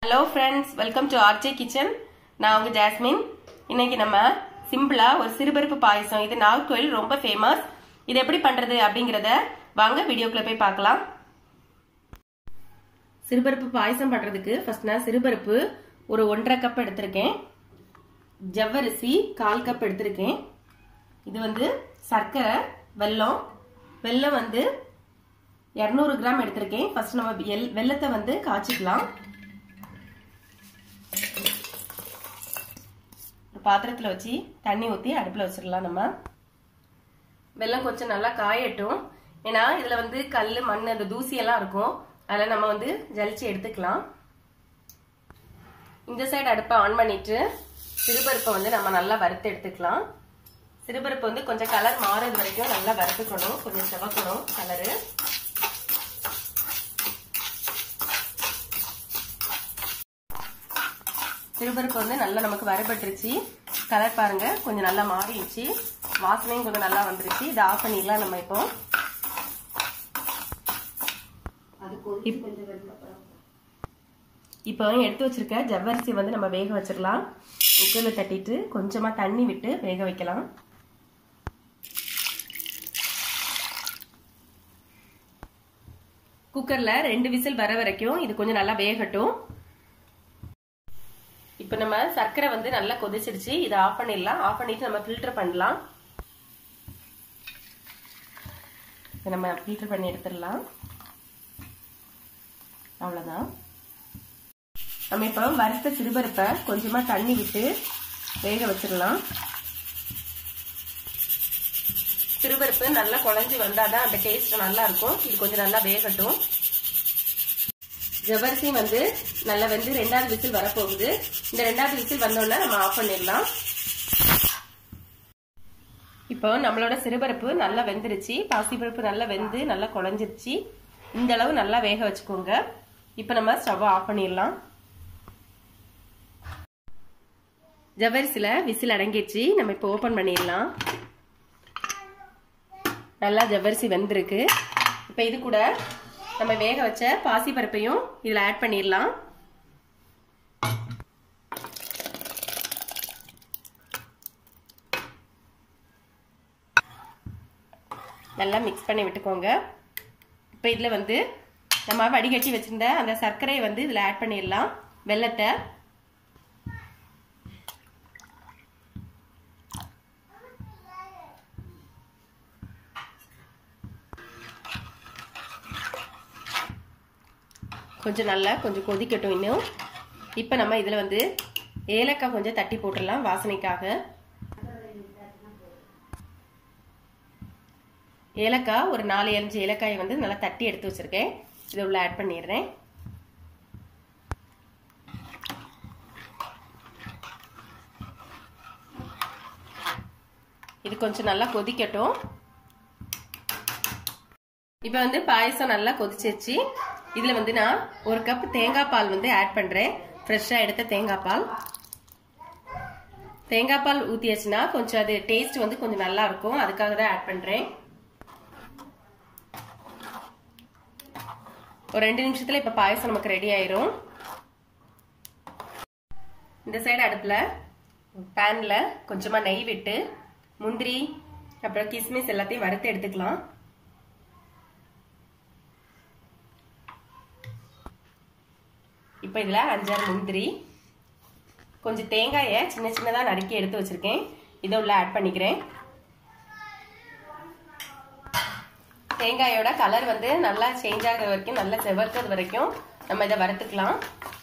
hello friends welcome to RJ kitchen நான் உங்க jasmine இன்னைக்கு நம்ம சிம்பிளா ஒரு சிறுபருப்பு பாயசம் இது நாகர்கோயில் ரொம்ப ஃபேமஸ் இது எப்படி பண்றது அப்படிங்கறத வாங்க வீடியோக்குள்ள போய் பார்க்கலாம் சிறுபருப்பு பாயசம் பண்றதுக்கு ஃபர்ஸ்ட் நான் சிறுபருப்பு ஒரு ஒன்றரை கப் எடுத்திருக்கேன் ஜவ்வரிசி கால் கப் எடுத்திருக்கேன் இது வந்து சர்க்கரை வெல்லம் வெல்லம் வந்து இரநூறு கிராம் எடுத்திருக்கேன் ஃபர்ஸ்ட் நம்ம வெல்லத்தை வந்து காய்ச்சிக்கலாம் ஒரு பாத்திரத்தில் வச்சு தண்ணி ஊற்றி அடுப்பில் வச்சிடலாம் நம்ம வெல்லம் கொஞ்சம் நல்லா காயட்டும் ஏன்னா இதில் வந்து கல் மண் அந்த தூசியெல்லாம் இருக்கும் அதில் நம்ம வந்து ஜலிச்சு எடுத்துக்கலாம் இந்த சைடு அடுப்பை ஆன் பண்ணிட்டு சிறுபருப்பை வந்து நம்ம நல்லா வறுத்து எடுத்துக்கலாம் சிறுபருப்பு வந்து கொஞ்சம் கலர் மாறது வரைக்கும் நல்லா வறுத்துக்கணும் கொஞ்சம் செவக்கணும் கலரு சிறுபருப்பு வந்து நல்லா நமக்கு வரப்பட்டுருச்சு கலர் பாருங்க கொஞ்சம் நல்லா மாறிடுச்சு வாசனையும் கொஞ்சம் நல்லா வந்துருச்சு இதை ஆஃப் பண்ணிடலாம் நம்ம இப்போ இப்போ எடுத்து வச்சிருக்க ஜவ்வரிசி வந்து நம்ம வேக வச்சிடலாம் குக்கரில் தட்டிட்டு கொஞ்சமாக தண்ணி விட்டு வேக வைக்கலாம் குக்கரில் ரெண்டு விசில் வர வரைக்கும் இது கொஞ்சம் நல்லா வேகட்டும் இப்போ நம்ம சர்க்கரை வந்து நல்லா கொதிச்சிடுச்சு இதை ஆஃப் பண்ணிடலாம் ஆஃப் பண்ணிட்டு நம்ம ஃபில்டர் பண்ணலாம் நம்ம ஃபில்டர் பண்ணி எடுத்துடலாம் அவ்வளோதான் நம்ம இப்போ வறுத்த சிறுபருப்பை கொஞ்சமாக தண்ணி விட்டு வேக வச்சிடலாம் சிறுபருப்பு நல்லா குழஞ்சி வந்தாதான் அந்த டேஸ்ட் நல்லா இருக்கும் இது கொஞ்சம் நல்லா வேகட்டும் ஜவரிசி வந்து நல்லா வந்து ரெண்டாவது விசில் வரப்போகுது இந்த ரெண்டாவது விசில் வந்தோடனே நம்ம ஆஃப் பண்ணிடலாம் இப்போ நம்மளோட சிறுபருப்பு நல்லா வெந்துருச்சு பாசிப்பருப்பு நல்லா வெந்து நல்லா குழஞ்சிருச்சு இந்த அளவு நல்லா வேக வச்சுக்கோங்க இப்போ நம்ம ஸ்டவ் ஆஃப் பண்ணிடலாம் ஜவரிசில விசில் அடங்கிடுச்சு நம்ம இப்போ ஓப்பன் பண்ணிடலாம் நல்லா ஜவ்வரிசி வெந்திருக்கு இப்போ இது கூட நம்ம வேக வச்ச பாசி பருப்பையும் இதில் ஆட் பண்ணிடலாம் நல்லா மிக்ஸ் பண்ணி விட்டுக்கோங்க இப்போ இதில் வந்து நம்ம வடிகட்டி வச்சிருந்த அந்த சர்க்கரையை வந்து இதில் ஆட் பண்ணிடலாம் வெள்ளத்தை கொஞ்சம் நல்லா கொஞ்சம் கொதிக்கட்டும் இன்னும் இப்போ நம்ம இதில் வந்து ஏலக்காய் கொஞ்சம் தட்டி போட்டுடலாம் வாசனைக்காக ஏலக்காய் ஒரு நாலு அஞ்சு ஏலக்காயை வந்து நல்லா தட்டி எடுத்து வச்சிருக்கேன் இதை உள்ள ஆட் பண்ணிடுறேன் இது கொஞ்சம் நல்லா கொதிக்கட்டும் இப்போ வந்து பாயசம் நல்லா கொதிச்சிருச்சு இதில் வந்து நான் ஒரு கப் தேங்காய் பால் வந்து ஆட் பண்ணுறேன் ஃப்ரெஷ்ஷாக எடுத்த தேங்காய் பால் தேங்காய் பால் ஊற்றியாச்சுன்னா கொஞ்சம் அது டேஸ்ட் வந்து கொஞ்சம் நல்லா இருக்கும் அதுக்காக தான் ஆட் பண்ணுறேன் ஒரு ரெண்டு நிமிஷத்தில் இப்போ பாயசம் நமக்கு ரெடி ஆயிரும் இந்த சைடு அடுப்பில் பேனில் கொஞ்சமாக நெய் விட்டு முந்திரி அப்புறம் கிஸ்மிஸ் எல்லாத்தையும் வறுத்து எடுத்துக்கலாம் இப்போ இதில் அஞ்சாறு முந்திரி கொஞ்சம் தேங்காயை சின்ன சின்னதாக நறுக்கி எடுத்து வச்சுருக்கேன் இதை உள்ள ஆட் பண்ணிக்கிறேன் தேங்காயோட கலர் வந்து நல்லா சேஞ்ச் ஆகிற வரைக்கும் நல்லா செவக்கிறது வரைக்கும் நம்ம இதை வறுத்துக்கலாம்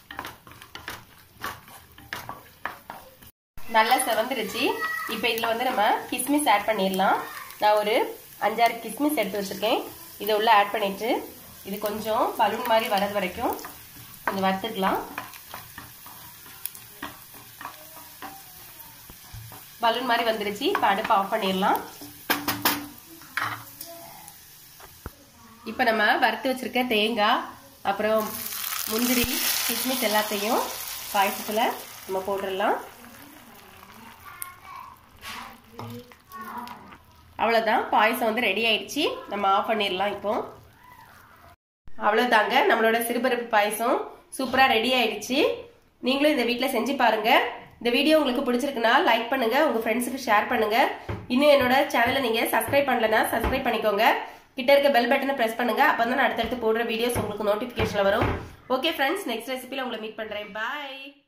நல்லா செவந்துருச்சு இப்போ இதில் வந்து நம்ம கிஸ்மிஸ் ஆட் பண்ணிடலாம் நான் ஒரு அஞ்சாறு கிஸ்மிஸ் எடுத்து வச்சுருக்கேன் இதை உள்ள ஆட் பண்ணிட்டு இது கொஞ்சம் பலூன் மாதிரி வரது வரைக்கும் கொஞ்சம் வறுத்துக்கலாம் பலூன் மாதிரி வந்துருச்சு இப்போ அடுப்பு ஆஃப் பண்ணிடலாம் இப்போ நம்ம வறுத்து வச்சிருக்க தேங்காய் அப்புறம் முந்திரி கிஸ்மிஸ் எல்லாத்தையும் பாயசத்தில் நம்ம போட்டுடலாம் அவ்வளோதான் பாயசம் வந்து ரெடி ஆயிடுச்சு நம்ம ஆஃப் பண்ணிடலாம் இப்போ அவ்வளோதாங்க நம்மளோட சிறுபருப்பு பாயசம் சூப்பராக ரெடி ஆயிடுச்சு நீங்களும் இந்த வீட்டில் செஞ்சு பாருங்க இந்த வீடியோ உங்களுக்கு பிடிச்சிருக்குன்னா லைக் பண்ணுங்க உங்க ஃப்ரெண்ட்ஸுக்கு ஷேர் பண்ணுங்க இன்னும் என்னோட சேனலை நீங்க சப்ஸ்கிரைப் பண்ணலனா சப்ஸ்கிரைப் பண்ணிக்கோங்க கிட்ட இருக்க பெல் பட்டனை பிரஸ் பண்ணுங்க அப்பதான் நான் அடுத்தடுத்து போடுற வீடியோஸ் உங்களுக்கு நோட்டிபிகேஷன்ல வரும் ஓகே ஃப்ரெண்ட்ஸ் நெக்ஸ்ட் ரெசிபில உங்களை மீட் பண்றேன் பாய்